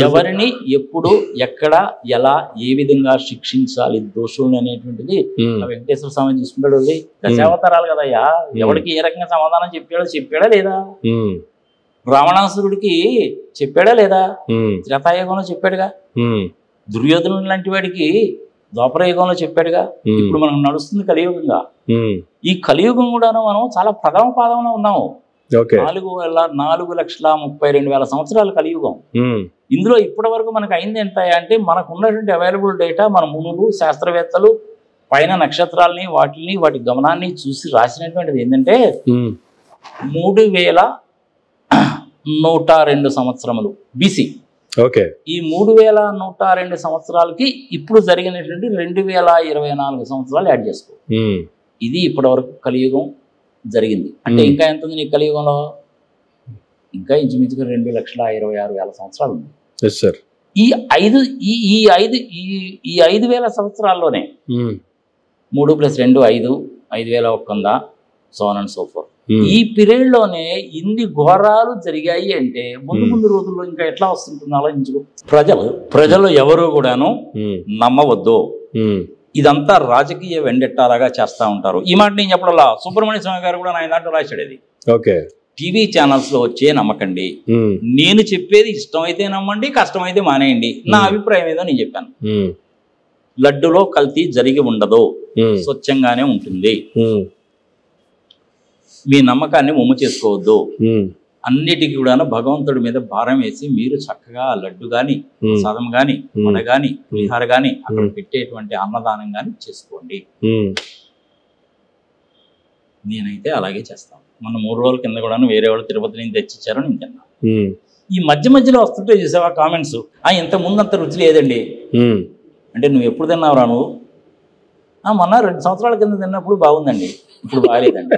ఎవరిని ఎప్పుడు ఎక్కడ ఎలా ఏ విధంగా శిక్షించాలి దోషుల్ని అనేటువంటిది ఉమ్, ఆ వెంకటేశ్వర స్వామి చూసుకుంటాడు అది దశావతారాలు కదయ్యా ఎవరికి ఏ రకంగా సమాధానం చెప్పాడో చెప్పాడా లేదా ఉమ్, రావణాసురుడికి చెప్పాడా లేదా ఉమ్, త్రేతాయుగంలో చెప్పాడుగా ఉమ్, దుర్యోధను లాంటి వాడికి ద్వాపర యుగంలో చెప్పాడుగా ఉమ్, ఇప్పుడు మనం నడుస్తుంది కలియుగంగా ఉమ్, ఈ కలియుగం కూడాను మనం చాలా ప్రథమ పాదంలో ఉన్నాము ఓకే నాలుగు వేల నాలుగు లక్షల ముప్పై రెండు వేల సంవత్సరాల కలియుగం ఉమ్, ఇందులో ఇప్పటి వరకు మనకు అయింది ఎంత అంటే మనకు ఉన్నటువంటి అవైలబుల్ డేటా మన మునులు శాస్త్రవేత్తలు పైన నక్షత్రాలని వాటిని వాటి గమనాన్ని చూసి రాసినటువంటిది ఏంటంటే ఉమ్, మూడు వేల నూట రెండు సంవత్సరములు బీసీ ఓకే ఈ మూడు వేల నూట రెండు సంవత్సరాలకి ఇప్పుడు జరిగినటువంటి రెండు వేల ఇరవై నాలుగు సంవత్సరాలు యాడ్ చేసుకో ఉమ్, ఇది ఇప్పటి వరకు కలియుగం జరిగింది అంటే Hmm. ఇంకా ఎంత ఉంది నీ కలియుగంలో ఇంకా ఇంచుమించుగా రెండు లక్షల ఇరవై ఆరు వేల సంవత్సరాలు ఉంది ఎస్ సార్ ఈ ఐదు ఈ ఈ ఐదు ఈ ఈ ఐదు వేల సంవత్సరాల్లోనే ఉమ్, మూడు ప్లస్ రెండు ఐదు ఐదు వేల ఒక్క వంద సోన్ అండ్ సోఫర్ ఉమ్, ఈ పీరియడ్ లోనే ఇన్ని ఘోరాలు జరిగాయి అంటే ముందు ముందు రోజుల్లో ఇంకా ఎట్లా వస్తుంటుంది ఆలోచించుకో ప్రజలు ప్రజలు ఎవరు కూడాను ఉమ్, నమ్మవద్దు ఉమ్, ఇదంతా రాజకీయ వెండెట్టాలాగా చేస్తూ ఉంటారు ఈ మాట నేను చెప్పడంలా సుబ్రహ్మణ్య స్వామి గారు కూడా ఆయన దాంట్లో రాశాడు ఇది ఓకే టీవీ ఛానల్స్లో వచ్చే నమ్మకండి ఉమ్, నేను చెప్పేది ఇష్టమైతే నమ్మండి కష్టమైతే మానేయండి నా Hmm. అభిప్రాయం ఏదో నేను చెప్పాను ఉమ్, లడ్డులో కల్తీ జరిగి ఉండదు ఉమ్, స్వచ్ఛంగానే ఉంటుంది ఉమ్, మీ నమ్మకాన్ని ముమ్ము చేసుకోవద్దు ఉమ్, అన్నిటికీ కూడా భగవంతుడి మీద భారం వేసి మీరు చక్కగా ఆ లడ్డు గాని ఉమ్, ప్రసాదం గాని Hmm. వడ గాని పులిహార గాని అక్కడ Hmm. పెట్టేటువంటి అన్నదానం గాని చేసుకోండి ఉమ్, నేనైతే అలాగే చేస్తాను మొన్న మూడు రోజుల కింద కూడా వేరే వాళ్ళు తిరుపతి నుంచి తెచ్చిచ్చారు నేను తిన్నా ఉమ్, ఈ మధ్య మధ్యలో వస్తుంటే చూసావా కామెంట్స్ ఆ ఇంత ముందు అంత రుచి లేదండి ఉమ్, అంటే నువ్వు ఎప్పుడు తిన్నావురా నువ్వు ఆ, మొన్న రెండు సంవత్సరాల కింద తిన్నప్పుడు బాగుందండి ఇప్పుడు బాగాలేదండి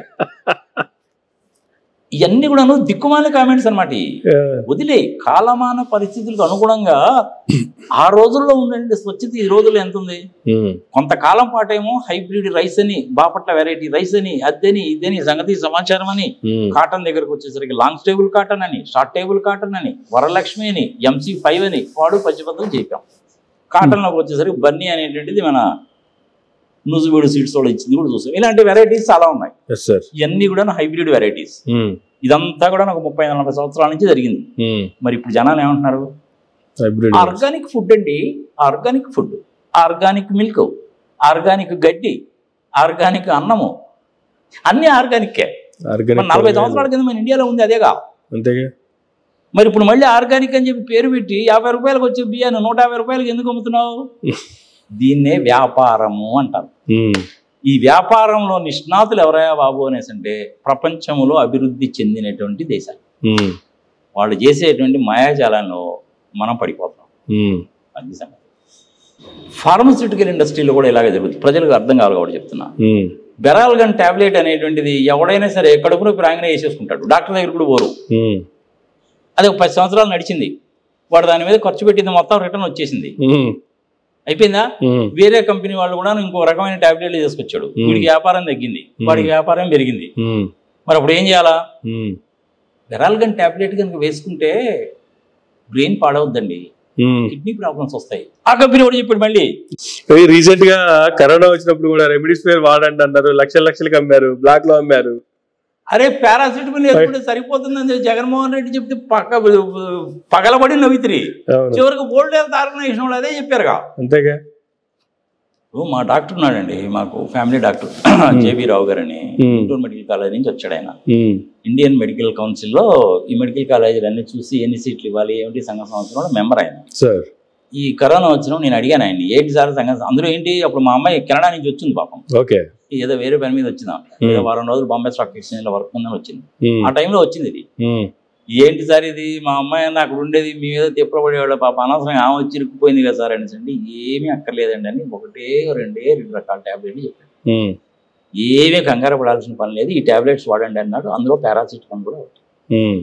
ఇవన్నీ కూడాను దిక్కుమాల కామెంట్స్ అనమాట ఆ, వదిలే కాలమాన పరిస్థితులకు అనుగుణంగా ఆ రోజుల్లో ఉండండి స్వచ్ఛత ఈ రోజుల్లో ఎంత ఉంది ఉమ్, కొంతకాలం పాటేమో హైబ్రిడ్ రైస్ అని బాపట్ల వెరైటీ రైస్ అని అద్దని ఇదని సంగతి సమాచారం అని ఉమ్, కాటన్ దగ్గరకు వచ్చేసరికి లాంగ్ టేబుల్ కాటన్ అని షార్ట్ టేబుల్ కాటన్ అని వరలక్ష్మి అని ఎంసీ ఫైవ్ అని వాడు పచ్చిపత్రం చెప్పాం కాటన్లోకి వచ్చేసరికి బన్నీ అనేటువంటిది మన నూజుబీడు సీడ్స్ వాళ్ళు ఇచ్చింది కూడా చూసాం ఇలాంటి వెరైటీస్ చాలా ఉన్నాయి ఎస్ సార్ ఇవన్నీ కూడా హైబ్రిడ్ వెరైటీస్ ఉమ్, ఇదంతా కూడా ఒక ముప్పై నలభై సంవత్సరాల నుంచి జరిగింది ఉమ్, మరి ఇప్పుడు జనాలు ఏమంటున్నారు హైబ్రిడ్ ఆర్గానిక్ ఫుడ్ అండి organic food organic milk organic గడ్డి ఆర్గానిక్ అన్నము అన్ని ఆర్గానిక్కే మరి ఆర్గానిక్ నలభై సంవత్సరాల కింద మన ఇండియాలో ఉంది అదేగా అంతేగా మరి ఇప్పుడు మళ్ళీ ఆర్గానిక్ అని చెప్పి పేరు పెట్టి యాభై రూపాయలకు వచ్చే బియ్యాన్ని నూట యాభై రూపాయలకి ఎందుకు అమ్ముతున్నావు దీన్నే వ్యాపారము అంటారు ఉమ్, ఈ వ్యాపారంలో నిష్ణాతులు ఎవరయ్యా బాబు అనేసి అంటే ప్రపంచంలో అభివృద్ధి చెందినటువంటి దేశాలు ఉమ్, వాళ్ళు చేసేటువంటి మాయాజాలంలో మనం పడిపోతాం ఉమ్, అది సంగతి ఫార్మస్యూటికల్ ఇండస్ట్రీలో కూడా ఇలాగే జరుగుతుంది ప్రజలకు అర్థం కావాలి కాబట్టి చెప్తున్నా ఉమ్, బెరాల్గన్ టాబ్లెట్ అనేటువంటిది ఎవడైనా సరే కడుపులో ప్రాంగనే వేసేసుకుంటాడు డాక్టర్ దగ్గర కూడా పోరు ఉమ్, అది ఒక పది సంవత్సరాలు నడిచింది వాడు దాని మీద ఖర్చు పెట్టింది మొత్తం రిటర్న్ వచ్చేసింది ఉమ్, అయిపోయిందా ఉమ్, వేరే కంపెనీ వాళ్ళు కూడా ఇంకో రకమైన టాబ్లెట్లు తీసుకొచ్చాడు Hmm. వీడికి వ్యాపారం తగ్గింది వాడికి వ్యాపారం పెరిగింది ఉమ్, మరి అప్పుడు ఏం చేయాలా ఉమ్, బెరాల్గన్ టాబ్లెట్ కనుక వేసుకుంటే బ్రెయిన్ పాడవద్దండి ఉమ్. కిడ్నీ ప్రాబ్లమ్స్ వస్తాయి ఆ కంపెనీ కూడా చెప్పాడు మళ్ళీ రీసెంట్ గా కరోనా వచ్చినప్పుడు కూడా రెమెడీస్ పేరు వాడండి అన్నారు లక్షల లక్షలకి అమ్మారు బ్లాక్ లో అమ్మారు అరే పారాసిటమాల్ వేసుకుంటే సరిపోతుందని చెప్పి జగన్మోహన్ రెడ్డి చెప్తే పక్క పగలబడి నవ్వితిరి అవును చివరికి ఓల్డ్ హెల్త్ ఆర్గనైజేషన్ వాళ్ళు అదే చెప్పారుగా అంతేగా ఓ, మా డాక్టర్ ఉన్నాడండి మాకు ఫ్యామిలీ డాక్టర్ జేబీ రావు గారు అని Hmm. గుంటూరు మెడికల్ కాలేజ్ నుంచి వచ్చాడు ఆయన ఉమ్, ఇండియన్ మెడికల్ కౌన్సిల్లో ఈ మెడికల్ కాలేజీలు అన్ని చూసి ఎన్ని సీట్లు ఇవ్వాలి ఏమిటి సంఘ సంవత్సరంలో మెంబర్ ఆయన సార్ ఈ కరోనా వచ్చిన నేను అడిగాను ఆయన ఏంటి సార్ సంఘ అందులో ఏంటి అప్పుడు మా అమ్మాయి కెనడా నుంచి వచ్చింది పాపం ఓకే ఏదో వేరే పని మీద వచ్చిందా ఏదో వారం రోజులు బాంబే స్టాక్ ఎక్స్చేంజ్ లో వర్క్ ఉందని వచ్చింది ఉమ్, ఆ టైంలో వచ్చింది ఇది ఉమ్, ఏంటి సార్ ఇది మా అమ్మాయి అన్న అక్కడ ఉండేది మీ మీద తిప్పబడేవాళ్ళ పాప అనవసరంగా ఆమె వచ్చి ఇరుక్కుపోయింది కదా సార్ అనేసి అంటే ఏమీ అక్కర్లేదండి అని ఒకటే రెండే రెండు రకాల టాబ్లెట్లు చెప్పాడు ఉమ్, ఏమీ కంగారు పడాల్సిన పని లేదు ఈ టాబ్లెట్స్ వాడండి అన్నాడు అందులో పారాసిటమాల్ కూడా ఒకటి. ఉమ్,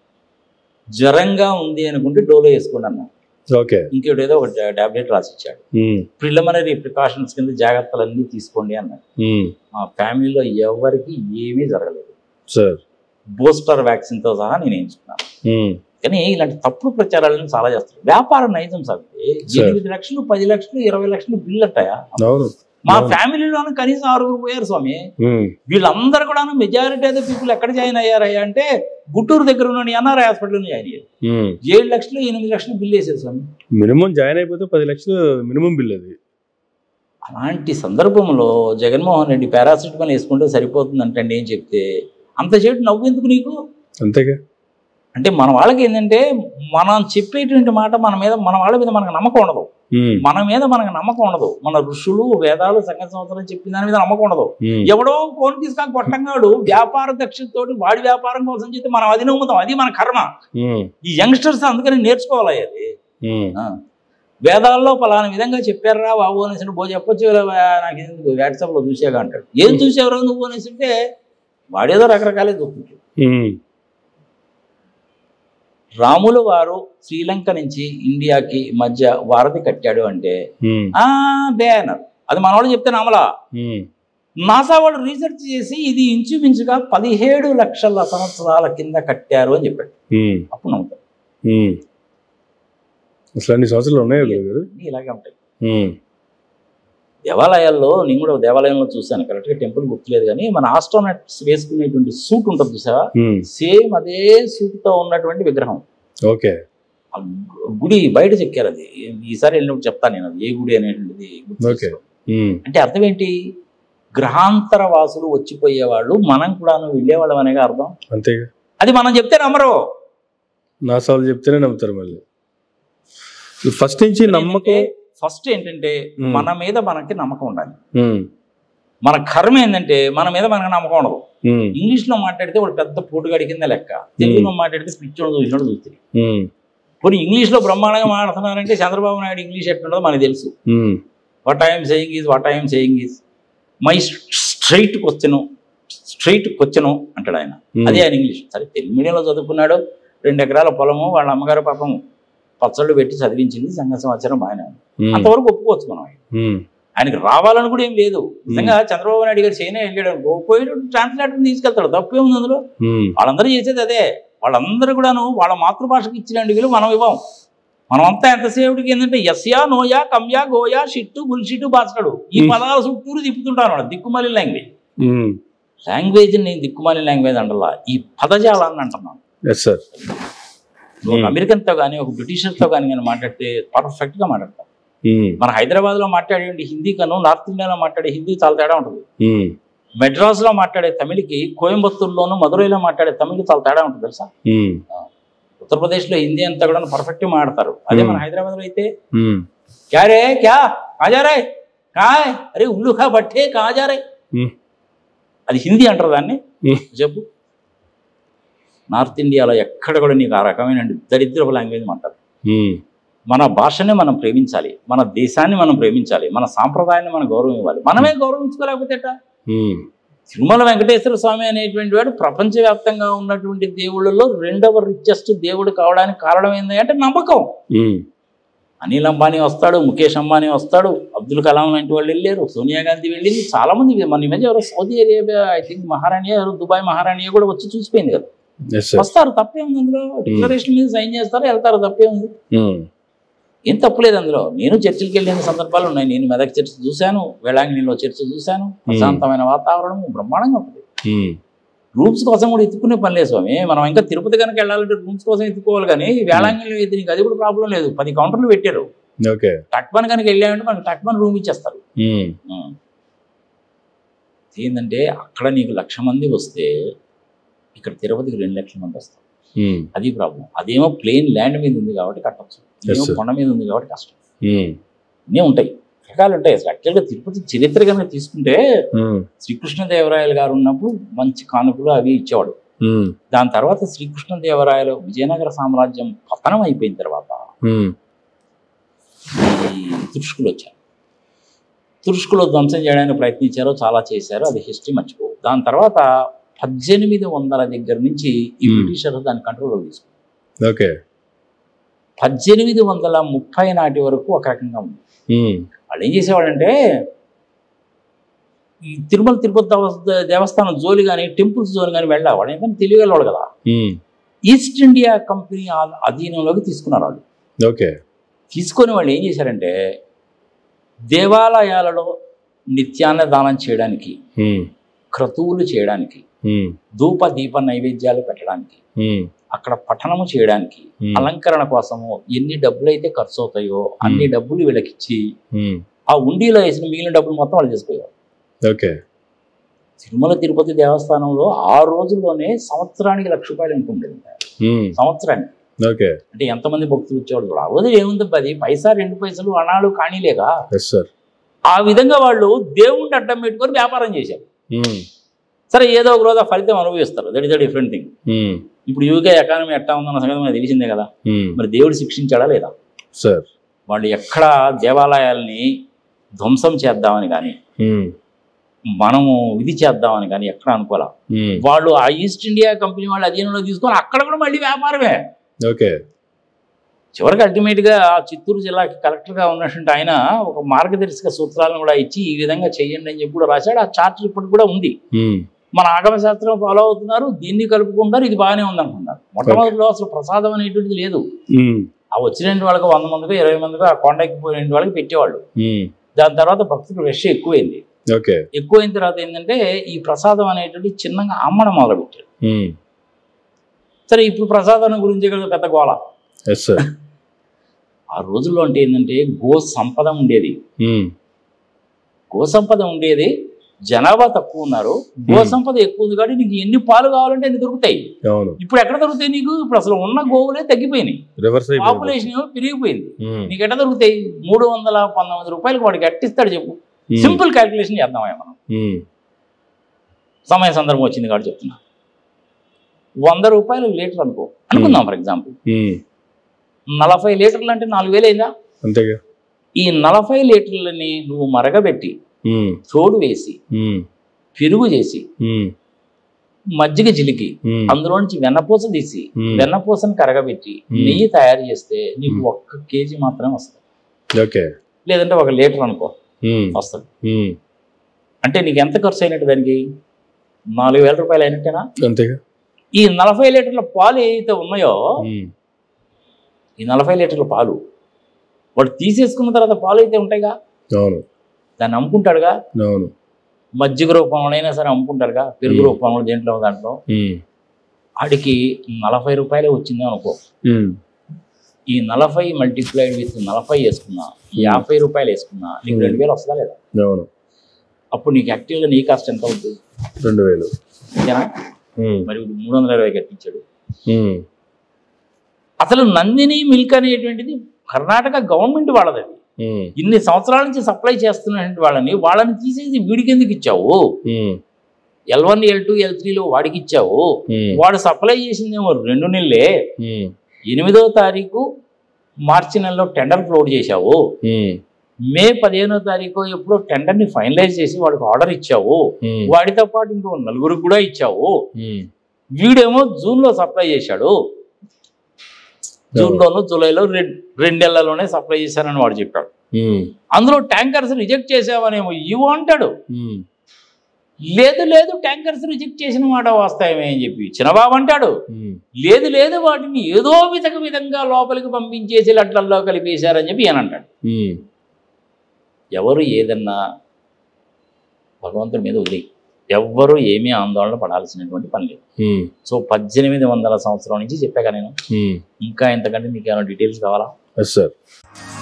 జ్వరంగా ఉంది అనుకుంటే డోలో వేసుకోండి అన్నాడు ఓకే ఇంకోటి ఏదో ఒక టాబ్లెట్ రాసిచ్చాడు ఉమ్, ప్రిలిమినరీ ప్రికాషన్స్ కింద జాగ్రత్తలన్నీ తీసుకోండి అన్నాడు ఉమ్, మా ఫ్యామిలీలో ఎవరికి ఏమీ జరగలేదు సార్ బూస్టర్ వ్యాక్సిన్తో సహా నేను ఎంచుకున్నాను ఉమ్, కానీ ఇలాంటి తప్పుడు ప్రచారాలను చాలా చేస్తారు వ్యాపార నైజం సార్ ఇది. Sir. ఎనిమిది లక్షలు పది లక్షలు ఇరవై లక్షలు బిల్లు అట్టాయా అవును మా అవును. ఫ్యామిలీలోనే కనీసం ఆరుగురు పోయారు స్వామి ఉమ్, వీళ్ళందరూ కూడా మెజారిటీ ఆఫ్ ద పీపుల్ ఎక్కడ జాయిన్ అయ్యారయ్యా అంటే గుంటూరు దగ్గర ఉన్న ఎన్ఆర్ఐ హాస్పిటల్లో జాయిన్ అయ్యారు ఉమ్. ఏడు లక్షలు ఎనిమిది లక్షలు బిల్లు వేసారు స్వామి మినిమం జాయిన్ అయిపోతే పది లక్షలు మినిమం బిల్ అది అలాంటి సందర్భంలో జగన్మోహన్ రెడ్డి పారాసిటమాల్ వేసుకుంటే సరిపోతుందంటే ఏం చెప్తే అంతసేపు నవ్వెందుకు నీకు అంతేగా అంటే మన వాళ్ళకి ఏంటంటే మనం చెప్పేటువంటి మాట మన మీద మన వాళ్ళ మీద మనకు నమ్మకం ఉండదు ఉమ్, మన మీద మనకు నమ్మకం ఉండదు మన ఋషులు వేదాలు సంగతి సంవత్సరం చెప్పిన దాని మీద నమ్మకం ఉండదు ఉమ్, ఎవడో ఫోన్ తీసుకొని కొట్టంగాడు వ్యాపార దక్షతతోటి వాడి వ్యాపారం కోసం చెప్తే మనం అది నమ్ముతాం అది మన కర్మ ఉమ్, ఈ యంగ్స్టర్స్ అందుకని నేర్చుకోవాలి అది ఉమ్, ఆ. వేదాల్లో పలానా విధంగా చెప్పారా బాబు అనేసి బో చెప్పొచ్చు కదా, నాకు ఎందుకు వాట్సాప్లో చూసాగా అంటాడు ఏం చూసావురా నువ్వు అనేసి అంటే వాడేదో రకరకాలే చూపించు ఉమ్, రాములు వారు శ్రీలంక నుంచి ఇండియాకి మధ్య వారధి కట్టాడు అంటే ఉమ్, ఆ బ్యానర్ అది మన వాళ్ళు చెప్తే నమ్మలా ఉమ్, నాసా వాళ్ళు రీసెర్చ్ చేసి ఇది ఇంచుమించుగా పదిహేడు లక్షల సంవత్సరాల కింద కట్టారు అని చెప్పాడు ఉమ్, అప్పుడు నమ్ముతారు ఉమ్. అసలు అన్ని సంవత్సరాలు ఉన్నాయో గారు అన్నీ ఇలాగే ఉంటాయి ఉమ్, దేవాలయాల్లో నేను కూడా దేవాలయంలో చూశాను కరెక్ట్గా టెంపుల్ గుర్తులేదు కానీ మన ఆస్ట్రోనట్స్ వేసుకునేటువంటి సూట్ ఉంటుంది చూసావా ఉమ్, సేమ్ అదే సూట్తో ఉన్నటువంటి విగ్రహం ఓకే ఆ గుడి బయట చెక్కారు అది ఈసారి వెళ్ళినప్పుడు చెప్తాను నేను అది ఏ గుడి అనేటువంటిది గుర్తు Okay. చేసుకో. ఉమ్, అంటే అర్థం ఏంటి గ్రహాంతర వాసులు వచ్చిపోయేవాళ్ళు మనం కూడాను వెళ్ళేవాళ్ళం అనేగా అర్థం అంతేగా అది మనం చెప్తే నమ్మరు నా సార్లు చెప్తేనే నమ్ముతారు మళ్ళీ ఫస్ట్ నుంచి నమ్మకం ఫస్ట్ ఏంటంటే Hmm. మన మీద మనకి నమ్మకం ఉండాలి ఉమ్, మన కర్మ ఏంటంటే మన మీద మనకి నమ్మకం ఉండదు ఉమ్, ఇంగ్లీష్ లో మాట్లాడితే ఒక పెద్ద పోటుగాడి కింద లెక్క తెలుగులో మాట్లాడితే పిచ్చోడు చూసినోడు చూస్తుంది ఉమ్, పోనీ ఇంగ్లీష్ లో బ్రహ్మాండంగా మాట్లాడుతున్నారంటే చంద్రబాబు నాయుడు ఇంగ్లీష్ ఎట్లుండదో మనకు తెలుసు um, what I'm saying is what I'm saying is my straight question straight question అంటాడు ఆయన ఉమ్, అదే ఆయన ఇంగ్లీష్ సరే తెలుగు మీడియంలో చదువుకున్నాడు రెండు ఎకరాల పొలము వాళ్ళ అమ్మగారు పాపం పచ్చళ్ళు పెట్టి చదివించింది సంఘ సంవత్సరం ఆయన ఉమ్, అంతవరకు ఒప్పుకోవచ్చు మనం ఉమ్, ఆయనకి రావాలని కూడా ఏం లేదు నిజంగా చంద్రబాబు నాయుడు గారు చైనా వెళ్ళాడు అనుకో పోయి ట్రాన్స్లేటర్ తీసుకెళ్తాడు తప్పే ఉంది అందులో ఉమ్, వాళ్ళందరూ చేసేది అదే వాళ్ళందరూ కూడాను వాళ్ళ మాతృభాషకి ఇచ్చినట్టు విలువ మనం ఇవ్వం మనం అంతా ఎంతసేపటికి ఏంటంటే ఎస్యా నోయా కమ్యా గోయా షిట్టు బుల్షిట్టు బాచడు ఈ Hmm. పదాల చుట్టూరు తిప్పుతుంటాను వాడు దిక్కుమాలి లాంగ్వేజ్ ఉమ్, లాంగ్వేజ్ నేను దిక్కుమాలి లాంగ్వేజ్ అంటలా ఈ పదజాలాన్ని అంటున్నాను ఎస్ సార్ నువ్వు ఒక Hmm. అమెరికన్తో కానీ ఒక బ్రిటిషర్తో కానీ నేను మాట్లాడితే పర్ఫెక్ట్గా మాట్లాడతాను ఉమ్, మన హైదరాబాద్లో మాట్లాడే హిందీ కను నార్త్ ఇండియాలో మాట్లాడే హిందీ చాలా తేడా ఉంటుంది ఉమ్, మెడ్రాస్లో మాట్లాడే తమిళకి కోయంబత్తూరులోను మధురైలో మాట్లాడే తమిళకి చాలా తేడా ఉంటుంది తెలుసా ఉమ్, ఉత్తరప్రదేశ్లో హిందీ అంతా కూడా పర్ఫెక్ట్గా మాట్లాడతారు అదే మన Hmm. హైదరాబాద్లో అయితే ఉమ్, क्या रे क्या कहाँ जा रहे कहाँ है अरे उल्लू खा बट्टे कहाँ जा रहे Hmm. అది హిందీ అంటారు దాన్ని Hmm. చెప్పు నార్త్ ఇండియాలో ఎక్కడ కూడా నీకు ఆ రకమైన దరిద్రపు లాంగ్వేజ్ మాట్లాడు ఉమ్, మన భాషని మనం ప్రేమించాలి మన దేశాన్ని మనం ప్రేమించాలి మన సాంప్రదాయాన్ని మనం గౌరవం ఇవ్వాలి మనమే గౌరవించుకోలేకపోతే ఎట్టా? ఉమ్, తిరుమల వెంకటేశ్వర స్వామి అనేటువంటి వాడు ప్రపంచవ్యాప్తంగా ఉన్నటువంటి దేవుళ్ళలో రెండవ రిచెస్ట్ దేవుడు కావడానికి కారణం ఏంటి అంటే నమ్మకం ఉమ్, అనిల్ అంబానీ వస్తాడు ముఖేష్ అంబానీ వస్తాడు అబ్దుల్ కలాం లాంటి వాళ్ళు వెళ్ళారు సోనియా గాంధీ వెళ్ళింది చాలా మంది మన ఈ మధ్య ఎవరో సౌదీ అరేబియా ఐ థింక్ మహారాణి ఎవరు దుబాయ్ మహారాణి కూడా వచ్చి చూసిపోయింది కదా ఎస్ సార్ వస్తారు తప్పే ఉంది అందులో డిక్లరేషన్ మీద సైన్ చేస్తారు వెళ్తారు తప్పే ఉంది ఉమ్, ఏం తప్పులేదు అందులో నేను చర్చిలకు వెళ్ళిన సందర్భాలు ఉన్నాయి నేను మెదక్ చర్చ్ చూశాను వేళాంగిణిలో చర్చ్ చూశాను ప్రశాంతమైన వాతావరణం బ్రహ్మాండంగా ఉంటుంది ఉమ్, రూమ్స్ కోసం కూడా ఎత్తుకునే పని లేదు స్వామి మనం ఇంకా తిరుపతి కనుక వెళ్ళాలంటే రూమ్స్ కోసం ఎత్తుకోవాలి కానీ వేళాంగిణిలో అయితే నీకు అది కూడా ప్రాబ్లం లేదు పది కౌంటర్లు పెట్టారు ఓకే టక్మన్ కనుక వెళ్ళామంటే మనకి టక్మన్ రూమ్ ఇచ్చేస్తారు ఉమ్, ఉం. ఏంటంటే అక్కడ నీకు లక్ష మంది వస్తే ఇక్కడ తిరుపతికి రెండు లక్షల మంది వస్తారు ఉమ్, అది ప్రాబ్లం అదేమో ప్లేన్ ల్యాండ్ మీద ఉంది కాబట్టి కట్టచ్చు ఇదేమో sir. కొండ మీద ఉంది కాబట్టి కష్టం ఉమ్, అన్నీ ఉంటాయి రకాలు ఉంటాయి అసలు యాక్చువల్గా తిరుపతి చరిత్ర కనుక తీసుకుంటే ఉమ్, శ్రీకృష్ణదేవరాయలు గారు ఉన్నప్పుడు మంచి కానుకలు అవి ఇచ్చేవాడు ఉమ్, దాని తర్వాత శ్రీకృష్ణదేవరాయలు విజయనగర సామ్రాజ్యం పతనం అయిపోయిన తర్వాత ఉమ్, ఈ తురుష్కులు వచ్చారు తురుష్కులు ధ్వంసం చేయడానికి ప్రయత్నించారో చాలా చేశారో అది హిస్టరీ మర్చిపో దాని తర్వాత పద్దెనిమిది వందల దగ్గర నుంచి ఈ Hmm. బ్రిటిషర్లు దాని కంట్రోల్లో తీసుకున్నారు ఓకే పద్దెనిమిది వందల ముప్పై నాటి వరకు ఒక రకంగా ఉంది ఉమ్, వాళ్ళు ఏం చేసేవాళ్ళంటే ఈ తిరుమల తిరుపతి దేవస్థ- దేవస్థానం జోలి కానీ టెంపుల్స్ జోలి కానీ వెళ్ళేవాడు ఎందుకంటే తెలియగలవాడు కదా ఉమ్, ఈస్ట్ ఇండియా కంపెనీ ఆ- అధీనంలోకి తీసుకున్నారు వాళ్ళు ఓకే తీసుకొని వాళ్ళు ఏం చేశారంటే దేవాలయాలలో నిత్యాన్న దానం చేయడానికి ఉమ్, క్రతువులు చేయడానికి ఉమ్, ధూప దీప నైవేద్యాలు పెట్టడానికి ఉమ్, అక్కడ పఠనము చేయడానికి ఉమ్, అలంకరణ కోసము ఎన్ని డబ్బులు అయితే ఖర్చు అవుతాయో అన్ని డబ్బులు వీళ్ళకి ఇచ్చి ఉమ్, ఆ ఉండిలో వేసిన మిగిలిన డబ్బులు మొత్తం వాళ్ళు తీసుకుపోయారు ఓకే తిరుమల తిరుపతి దేవస్థానంలో ఆ రోజుల్లోనే సంవత్సరానికి లక్ష రూపాయలు ఇన్కమ్ ఉండేది ఉమ్, సంవత్సరానికి ఓకే అంటే ఎంతమంది భక్తులు వచ్చేవాళ్ళు కూడా అవధి ఏముంది పది పైసా రెండు పైసలు అణాలు కానీలేగా ఎస్ సార్ ఆ విధంగా వాళ్ళు దేవుణ్ణి అడ్డం పెట్టుకొని వ్యాపారం చేశారు ఉమ్, సరే ఏదో ఒక రోజు ఆ ఫలితం అనుభవిస్తారు that is the different thing um, ఇప్పుడు యూకే ఎకానమీ ఎట్టా ఉందన్న సంగతి మనకు తెలిసిందే కదా ఉమ్, మరి దేవుడు శిక్షించాడా లేదా సార్ వాళ్ళు ఎక్కడ దేవాలయాల్ని ధ్వంసం చేద్దామని కానీ ఉమ్, మనము ఇది చేద్దామని కానీ ఎక్కడ అనుకోలే ఉమ్, వాళ్ళు ఆ ఈస్ట్ ఇండియా కంపెనీ వాళ్ళు అధీనంలో తీసుకొని అక్కడ కూడా మళ్ళీ వ్యాపారమే ఓకే చివరికి అల్టిమేట్గా ఆ చిత్తూరు జిల్లాకి కలెక్టర్గా ఉన్నటువంటి ఆయన ఒక మార్గదర్శక సూత్రాలను కూడా ఇచ్చి ఈ విధంగా చేయండి అని చెప్పి కూడా రాశాడు ఆ చార్టర్ ఇప్పటికి కూడా ఉంది ఉమ్, మన ఆగమ శాస్త్రం ఫాలో అవుతున్నారు దీన్ని కలుపుకుంటారు ఇది బాగానే ఉంది అనుకున్నారు మొట్టమొదటిలో అసలు ప్రసాదం అనేటువంటిది లేదు ఉమ్, ఆ వచ్చిన వాళ్ళకి వంద మందికి ఇరవై మందికి ఆ కొండకి పోయిన వాళ్ళకి పెట్టేవాళ్ళు ఉమ్, దాని తర్వాత భక్తులకు రష్ ఎక్కువైంది ఓకే ఎక్కువైన తర్వాత ఏంటంటే ఈ ప్రసాదం అనేటువంటి చిన్నగా అమ్మడం మొదలుపెట్టారు ఉమ్, సరే ఇప్పుడు ప్రసాదం గురించి ఇక్కడ పెద్ద గోళ ఎస్ సార్ ఆ రోజుల్లో అంటే ఏంటంటే గో సంపద ఉండేది ఉమ్, గో సంపద ఉండేది జనాభా తక్కువ ఉన్నారు గో Hmm. సంపద ఎక్కువ ఉంది కాబట్టి నీకు ఎన్ని పాలు కావాలంటే అన్ని దొరుకుతాయి అవును ఇప్పుడు ఎక్కడ దొరుకుతాయి నీకు ఇప్పుడు అసలు ఉన్న గోవులే తగ్గిపోయినాయి రివర్స్ అయిపోయింది పాపులేషన్ ఏమో పెరిగిపోయింది ఉమ్, నీకు ఎట్లా దొరుకుతాయి మూడు వందల పంతొమ్మిది రూపాయలకు వాడికి ఎట్టిస్తాడు చెప్పు ఉమ్, సింపుల్ క్యాల్కులేషన్ చేద్దాం మనం ఉమ్, సమయ సందర్భం వచ్చింది కాబట్టి చెప్తున్నా వంద రూపాయలు లీటర్ అనుకో అనుకుందాం ఫర్ ఎగ్జాంపుల్ ఉమ్, నలభై లీటర్లు అంటే నాలుగు వేలు అయిందా అంతేగా ఈ నలభై లీటర్లని నువ్వు మరగబెట్టి ఉమ్, తోడు వేసి ఉమ్, పెరుగు చేసి ఉమ్, మజ్జిగ చిలికి ఉమ్, అందులో నుంచి వెన్నపూస తీసి ఉమ్, వెన్నపూసను కరగబెట్టి Hmm. నెయ్యి తయారు చేస్తే నీకు Hmm. ఒక్క కేజీ మాత్రమే వస్తుంది ఓకే లేదంటే ఒక లీటర్ అనుకో ఉమ్, వస్తుంది ఉమ్, అంటే నీకు ఎంత ఖర్చు అయినట్టు దానికి నాలుగు వేల రూపాయలు అయినట్టేనా అంతేగా ఈ నలభై లీటర్ల పాలు ఏవైతే ఉన్నాయో ఉమ్, ఈ నలభై లీటర్ల పాలు వాడు తీసేసుకున్న తర్వాత పాలు అయితే ఉంటాయిగా అవును దాన్ని అమ్ముకుంటాడుగా అవును మజ్జిగ రూపంలోనైనా సరే అమ్ముకుంటారుగా పెరుగు Hmm. రూపంలో దేంట్లో దాంట్లో ఉమ్, ఆడికి నలభై రూపాయలే వచ్చింది అనుకో ఉమ్, ఈ నలభై మల్టిప్లైడ్ విత్ నలభై వేసుకున్నా యాభై రూపాయలు వేసుకున్నా నీకు Hmm. రెండు వేలు వస్తుందా లేదా అవును అప్పుడు నీకు యాక్టివ్గా నీ కాస్ట్ ఎంత అవుతుంది రెండు వేలు అంతేనా ఉమ్, మరి ఇప్పుడు మూడు వందల ఇరవై కట్టించాడు ఉమ్, అసలు నందిని మిల్క్ అనేటువంటిది కర్ణాటక గవర్నమెంట్ వాళ్ళది అది ఉమ్, ఇన్ని సంవత్సరాల నుంచి సప్లై చేస్తున్నటువంటి వాళ్ళని వాళ్ళని తీసేసి వీడికి ఎందుకు ఇచ్చావు ఉమ్, L one L two L త్రీలో వాడికి ఇచ్చావు ఉమ్, వాడు సప్లై చేసిందేమో రెండు నెలలే ఉమ్, ఎనిమిదో తారీఖు మార్చి నెలలో టెండర్ ఫ్లోట్ చేశావు ఉమ్, మే పదిహేనో తారీఖు ఎప్పుడో టెండర్ని ఫైనలైజ్ చేసి వాడికి ఆర్డర్ ఇచ్చావు ఉమ్, వాడితో పాటు ఇంకో నలుగురికి కూడా ఇచ్చావు ఉమ్, వీడేమో జూన్లో సప్లై చేశాడు జూన్లోను జూలైలో రెండు రెండు నెలల్లోనే సప్లై చేశానని వాడు చెప్పాడు ఉమ్, అందులో ట్యాంకర్స్ రిజెక్ట్ చేసావనేమో ఇవ్వు అంటాడు ఉమ్, లేదు లేదు ట్యాంకర్స్ రిజెక్ట్ చేసిన మాట వస్తాయేమే అని చెప్పి చిన్నబాబు అంటాడు ఉమ్, లేదు లేదు వాటిని ఏదో విధక విధంగా లోపలికి పంపించేసి లట్లల్లో కలిపేశారని చెప్పి ఈయన అంటాడు ఉమ్, ఎవరు ఏదన్నా భగవంతుడి మీద వదిలి ఎవ్వరూ ఏమీ ఆందోళన పడాల్సినటువంటి పని లేదు ఉమ్, సో పద్దెనిమిది వందల సంవత్సరం నుంచి చెప్పాక నేను ఉమ్, ఇంకా ఇంతకంటే మీకు ఏమైనా డీటెయిల్స్ కావాలా ఎస్ సార్